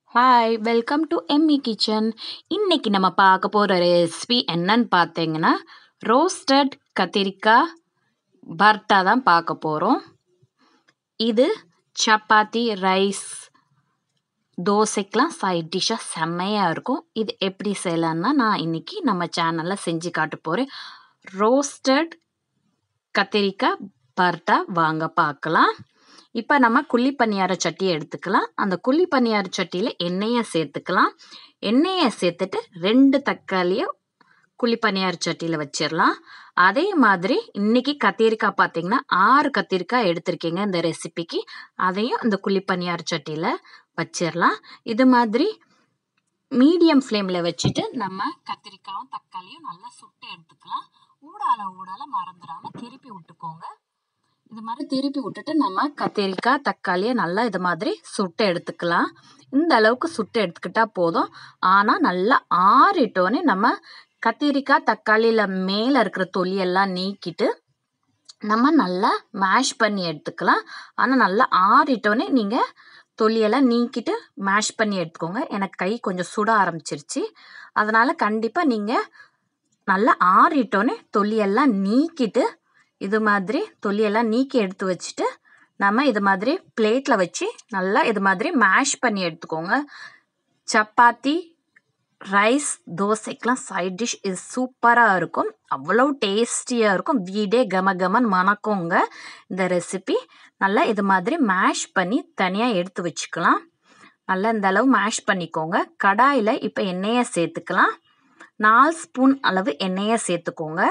hi welcome to Emmy kitchen இன்னைக்கு நம்ம பார்க்க போகிற ரெசிபி என்னன்னு பார்த்தீங்கன்னா ரோஸ்டட் கத்திரிக்காய் பர்த்தா தான் பார்க்க போகிறோம் இது சப்பாத்தி ரைஸ் தோசைக்கெலாம் சைட் டிஷ்ஷாக செம்மையாக இருக்கும் இது எப்படி செய்யலான்னா நான் இன்னைக்கு நம்ம சேனலில் செஞ்சு காட்ட போகிறேன் ரோஸ்டட் கத்திரிக்காய் பர்த்தா வாங்க பார்க்கலாம் இப்போ நம்ம குழி பணியார சட்டியை எடுத்துக்கலாம் அந்த குழி பணியார சட்டியில் எண்ணெயை சேர்த்துக்கலாம் எண்ணெயை சேர்த்துட்டு ரெண்டு தக்காளியை குழி பணியார சட்டியில் வச்சிடலாம் அதே மாதிரி இன்னைக்கு கத்திரிக்காய் பார்த்தீங்கன்னா ஆறு கத்திரிக்காய் எடுத்திருக்கீங்க இந்த ரெசிபிக்கு அதையும் இந்த குழி பணியார சட்டியில் வச்சிடலாம் இது மாதிரி மீடியம் ஃப்ளேமில் வச்சுட்டு நம்ம கத்திரிக்காயும் தக்காளியும் நல்லா சுட்டு எடுத்துக்கலாம் ஊடால ஊடால மறந்துடாமல் திருப்பி விட்டுக்கோங்க இது மாதிரி திருப்பி விட்டுட்டு நம்ம கத்திரிக்காய் தக்காளியை நல்லா இது மாதிரி சுட்டு எடுத்துக்கலாம் இந்த அளவுக்கு சுட்டு எடுத்துக்கிட்டா போதும் ஆனால் நல்லா ஆறிட்டோன்னே நம்ம கத்திரிக்காய் தக்காளியில் மேலே இருக்கிற தொலியெல்லாம் நீக்கிட்டு நம்ம நல்லா மேஷ் பண்ணி எடுத்துக்கலாம் ஆனால் நல்லா ஆறிட்டோன்னே நீங்கள் தொலியெல்லாம் நீக்கிட்டு மேஷ் பண்ணி எடுத்துக்கோங்க எனக்கு கை கொஞ்சம் சுட ஆரம்பிச்சிருச்சு அதனால் கண்டிப்பாக நீங்கள் நல்லா ஆறிட்டோன்னே தொலியெல்லாம் நீக்கிட்டு இது மாதிரி தொலியெல்லாம் நீக்கி எடுத்து வச்சுட்டு நம்ம இது மாதிரி பிளேட்டில் வச்சு நல்லா இது மாதிரி மேஷ் பண்ணி எடுத்துக்கோங்க சப்பாத்தி ரைஸ் தோசைக்கெலாம் சைட் டிஷ் இது சூப்பராக இருக்கும் அவ்வளோ டேஸ்டியாக இருக்கும் வீடே கம கமன் மணக்குங்க இந்த ரெசிபி நல்லா இது மாதிரி மேஷ் பண்ணி தனியாக எடுத்து வச்சுக்கலாம் நல்லா இந்த அளவு மேஷ் பண்ணிக்கோங்க கடாயில் இப்போ எண்ணெயை சேர்த்துக்கலாம் நாலு ஸ்பூன் அளவு எண்ணெயை சேர்த்துக்கோங்க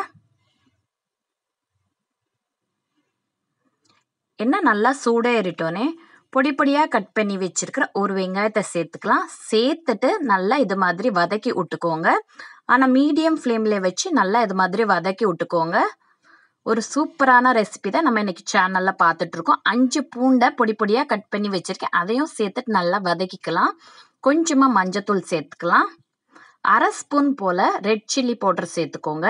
எண்ணெய் நல்லா சூடேறிட்டோன்னே பொடி பொடியாக கட் பண்ணி வச்சுருக்கிற ஒரு வெங்காயத்தை சேர்த்துக்கலாம் சேர்த்துட்டு நல்லா இது மாதிரி வதக்கி விட்டுக்கோங்க ஆனால் மீடியம் ஃப்ளேமில் வச்சு நல்லா இது மாதிரி வதக்கி விட்டுக்கோங்க ஒரு சூப்பரான ரெசிபி தான் நம்ம இன்னைக்கு சேனலில் பார்த்துட்ருக்கோம் அஞ்சு பூண்டை பொடி பொடியாக கட் பண்ணி வச்சுருக்கேன் அதையும் சேர்த்துட்டு நல்லா வதக்கிக்கலாம் கொஞ்சமாக மஞ்சத்தூள் சேர்த்துக்கலாம் அரை ஸ்பூன் போல் ரெட் சில்லி பவுடர் சேர்த்துக்கோங்க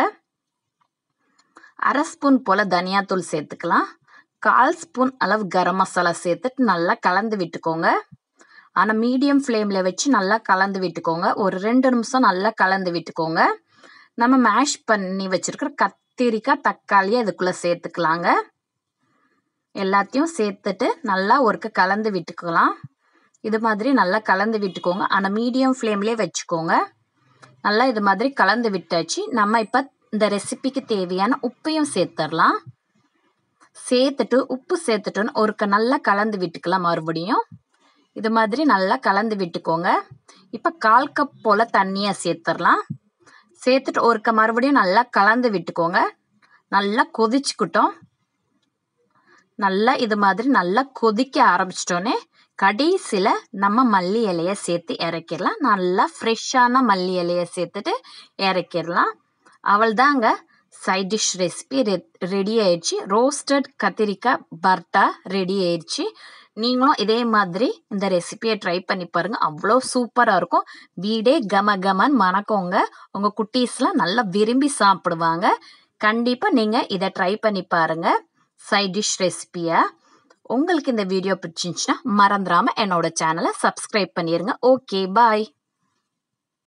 அரை ஸ்பூன் போல் தனியாத்தூள் சேர்த்துக்கலாம் கால் ஸ்பூன் அளவு கரம் மசாலா சேர்த்துட்டு நல்லா கலந்து விட்டுக்கோங்க ஆனால் மீடியம் ஃப்ளேமில் வச்சு நல்லா கலந்து விட்டுக்கோங்க ஒரு ரெண்டு நிமிஷம் நல்லா கலந்து விட்டுக்கோங்க நம்ம மேஷ் பண்ணி வச்சுருக்கிற கத்திரிக்காய் தக்காளியை அதுக்குள்ளே சேர்த்துக்கலாங்க எல்லாத்தையும் சேர்த்துட்டு நல்லா ஒருக்க கலந்து விட்டுக்கலாம் இது மாதிரி நல்லா கலந்து விட்டுக்கோங்க ஆனால் மீடியம் ஃப்ளேம்லேயே வச்சுக்கோங்க நல்லா இது மாதிரி கலந்து விட்டாச்சு நம்ம இப்போ இந்த ரெசிபிக்கு தேவையான உப்பையும் சேர்த்துடலாம் சேர்த்துட்டு உப்பு சேர்த்துட்டோன்னு ஒருக்க நல்லா கலந்து விட்டுக்கலாம் மறுபடியும் இது மாதிரி நல்லா கலந்து விட்டுக்கோங்க இப்போ கால் கப் போல் தண்ணியை சேர்த்துடலாம் சேர்த்துட்டு ஒருக்க மறுபடியும் நல்லா கலந்து விட்டுக்கோங்க நல்லா கொதிச்சுக்கிட்டோம் நல்லா இது மாதிரி நல்லா கொதிக்க ஆரம்பிச்சிட்டோன்னே கடைசியில் நம்ம மல்லி இலையை சேர்த்து இறக்கிடலாம் நல்லா ஃப்ரெஷ்ஷான மல்லி இலையை சேர்த்துட்டு இறக்கிடலாம் அவள் தாங்க சைட் டிஷ் ரெசிபி ரெ ரெடி ஆயிடுச்சு ரோஸ்டட் கத்திரிக்காய் பர்த்தா ரெடி ஆயிடுச்சு நீங்களும் இதே மாதிரி இந்த ரெசிபியை ட்ரை பண்ணி பாருங்கள் அவ்வளோ சூப்பராக இருக்கும் வீடே கம கமன் மணக்கோங்க உங்கள் குட்டீஸ்லாம் நல்லா விரும்பி சாப்பிடுவாங்க கண்டிப்பாக நீங்கள் இதை ட்ரை பண்ணி பாருங்கள் சைட் டிஷ் ரெசிபியை உங்களுக்கு இந்த வீடியோ பிடிச்சிருந்துச்சுன்னா மறந்துடாமல் என்னோட சேனலை சப்ஸ்கிரைப் பண்ணிடுங்க ஓகே பாய்